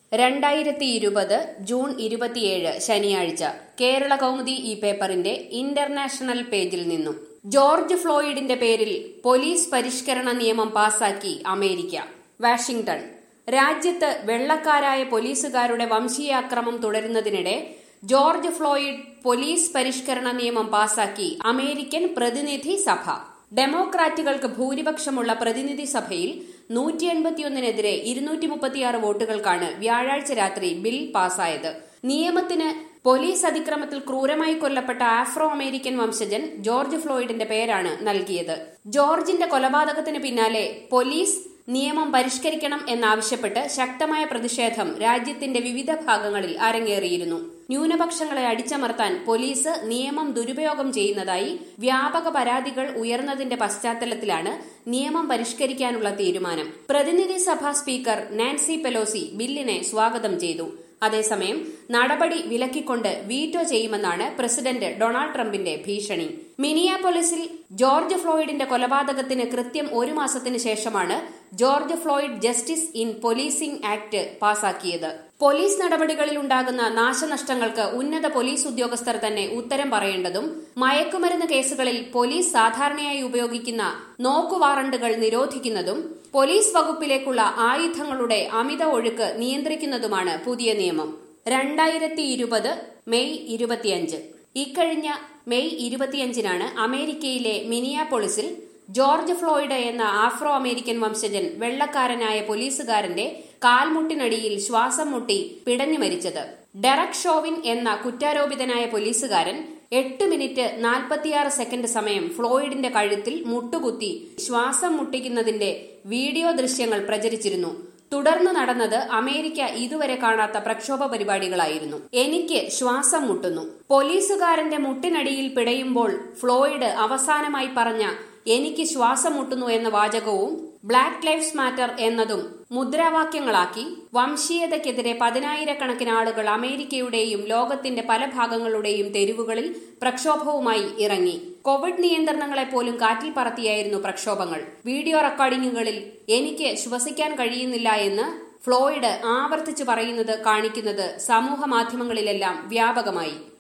രണ്ടായിരത്തി ഇരുപത് ജൂൺ ഇരുപത്തിയേഴ് ശനിയാഴ്ച കേരള കൗമുദി ഈ പേപ്പറിന്റെ ഇന്റർനാഷണൽ പേജിൽ നിന്നും ജോർജ് ഫ്ലോയിഡിന്റെ പേരിൽ പോലീസ് പരിഷ്കരണ നിയമം പാസാക്കി അമേരിക്ക വാഷിംഗ്ടൺ രാജ്യത്ത് വെള്ളക്കാരായ പോലീസുകാരുടെ വംശീയാക്രമം തുടരുന്നതിനിടെ ജോർജ് ഫ്ലോയിഡ് പോലീസ് പരിഷ്കരണ നിയമം പാസാക്കി അമേരിക്കൻ പ്രതിനിധി സഭ ഡെമോക്രാറ്റുകൾക്ക് ഭൂരിപക്ഷമുള്ള പ്രതിനിധി സഭയിൽ നൂറ്റി എൺപത്തിയൊന്നിനെതിരെ ഇരുന്നൂറ്റി മുപ്പത്തിയാറ് വോട്ടുകൾക്കാണ് വ്യാഴാഴ്ച രാത്രി ബിൽ പാസായത് നിയമത്തിന് പോലീസ് അതിക്രമത്തിൽ ക്രൂരമായി കൊല്ലപ്പെട്ട ആഫ്രോ അമേരിക്കൻ വംശജൻ ജോർജ് ഫ്ലോയിഡിന്റെ പേരാണ് നൽകിയത് ജോർജിന്റെ കൊലപാതകത്തിന് പിന്നാലെ പോലീസ് നിയമം പരിഷ്കരിക്കണം എന്നാവശ്യപ്പെട്ട് ശക്തമായ പ്രതിഷേധം രാജ്യത്തിന്റെ വിവിധ ഭാഗങ്ങളിൽ അരങ്ങേറിയിരുന്നു ന്യൂനപക്ഷങ്ങളെ അടിച്ചമർത്താൻ പോലീസ് നിയമം ദുരുപയോഗം ചെയ്യുന്നതായി വ്യാപക പരാതികൾ ഉയർന്നതിന്റെ പശ്ചാത്തലത്തിലാണ് നിയമം പരിഷ്കരിക്കാനുള്ള തീരുമാനം പ്രതിനിധി സഭാ സ്പീക്കർ നാൻസി പെലോസി ബില്ലിനെ സ്വാഗതം ചെയ്തു അതേസമയം നടപടി വിലക്കിക്കൊണ്ട് വീറ്റോ ചെയ്യുമെന്നാണ് പ്രസിഡന്റ് ഡൊണാൾഡ് ട്രംപിന്റെ ഭീഷണി മിനിയാപൊലിസിൽ ജോർജ് ഫ്ലോയിഡിന്റെ കൊലപാതകത്തിന് കൃത്യം ഒരു മാസത്തിന് ശേഷമാണ് George Floyd Justice in Policing Act പാസാക്കിയത് പോലീസ് നടപടികളിൽ ഉണ്ടാകുന്ന നാശനഷ്ടങ്ങൾക്ക് ഉന്നത പോലീസ് ഉദ്യോഗസ്ഥർ തന്നെ ഉത്തരം പറയേണ്ടതും മയക്കുമരുന്ന് കേസുകളിൽ പോലീസ് സാധാരണയായി ഉപയോഗിക്കുന്ന നോക്കുവാറണ്ടുകൾ നിരോധിക്കുന്നതും പോലീസ് വകുപ്പിലേക്കുള്ള ആയുധങ്ങളുടെ അമിത ഒഴുക്ക് നിയന്ത്രിക്കുന്നതുമാണ് പുതിയ നിയമം രണ്ടായിരത്തി ഇരുപത് മെയ് ഇരുപത്തിയഞ്ച് ഇക്കഴിഞ്ഞ മെയ് ഇരുപത്തിയഞ്ചിനാണ് അമേരിക്കയിലെ മിനിയാപൊളിസിൽ ജോർജ് ഫ്ലോയിഡ് എന്ന ആഫ്രോ അമേരിക്കൻ വംശജൻ വെള്ളക്കാരനായ പോലീസുകാരന്റെ കാൽമുട്ടിനടിയിൽ ശ്വാസം മുട്ടി പിടഞ്ഞു മരിച്ചത് ഡെറക് ഷോവിൻ എന്ന കുറ്റാരോപിതനായ പോലീസുകാരൻ എട്ട് മിനിറ്റ് നാൽപ്പത്തിയാറ് സെക്കൻഡ് സമയം ഫ്ലോയിഡിന്റെ കഴുത്തിൽ മുട്ടുകുത്തി ശ്വാസം മുട്ടിക്കുന്നതിന്റെ വീഡിയോ ദൃശ്യങ്ങൾ പ്രചരിച്ചിരുന്നു തുടർന്ന് നടന്നത് അമേരിക്ക ഇതുവരെ കാണാത്ത പ്രക്ഷോഭ പരിപാടികളായിരുന്നു എനിക്ക് ശ്വാസം മുട്ടുന്നു പോലീസുകാരന്റെ മുട്ടിനടിയിൽ പിടയുമ്പോൾ ഫ്ലോയിഡ് അവസാനമായി പറഞ്ഞ എനിക്ക് ശ്വാസം മുട്ടുന്നു എന്ന വാചകവും ബ്ലാക്ക് ലൈഫ്സ് മാറ്റർ എന്നതും മുദ്രാവാക്യങ്ങളാക്കി വംശീയതയ്ക്കെതിരെ പതിനായിരക്കണക്കിന് ആളുകൾ അമേരിക്കയുടെയും ലോകത്തിന്റെ പല ഭാഗങ്ങളുടെയും തെരുവുകളിൽ പ്രക്ഷോഭവുമായി ഇറങ്ങി കോവിഡ് നിയന്ത്രണങ്ങളെ പോലും കാറ്റിൽ പറത്തിയായിരുന്നു പ്രക്ഷോഭങ്ങൾ വീഡിയോ റെക്കോർഡിംഗുകളിൽ എനിക്ക് ശ്വസിക്കാൻ കഴിയുന്നില്ല എന്ന് ഫ്ലോയിഡ് ആവർത്തിച്ചു പറയുന്നത് കാണിക്കുന്നത് സമൂഹ മാധ്യമങ്ങളിലെല്ലാം വ്യാപകമായി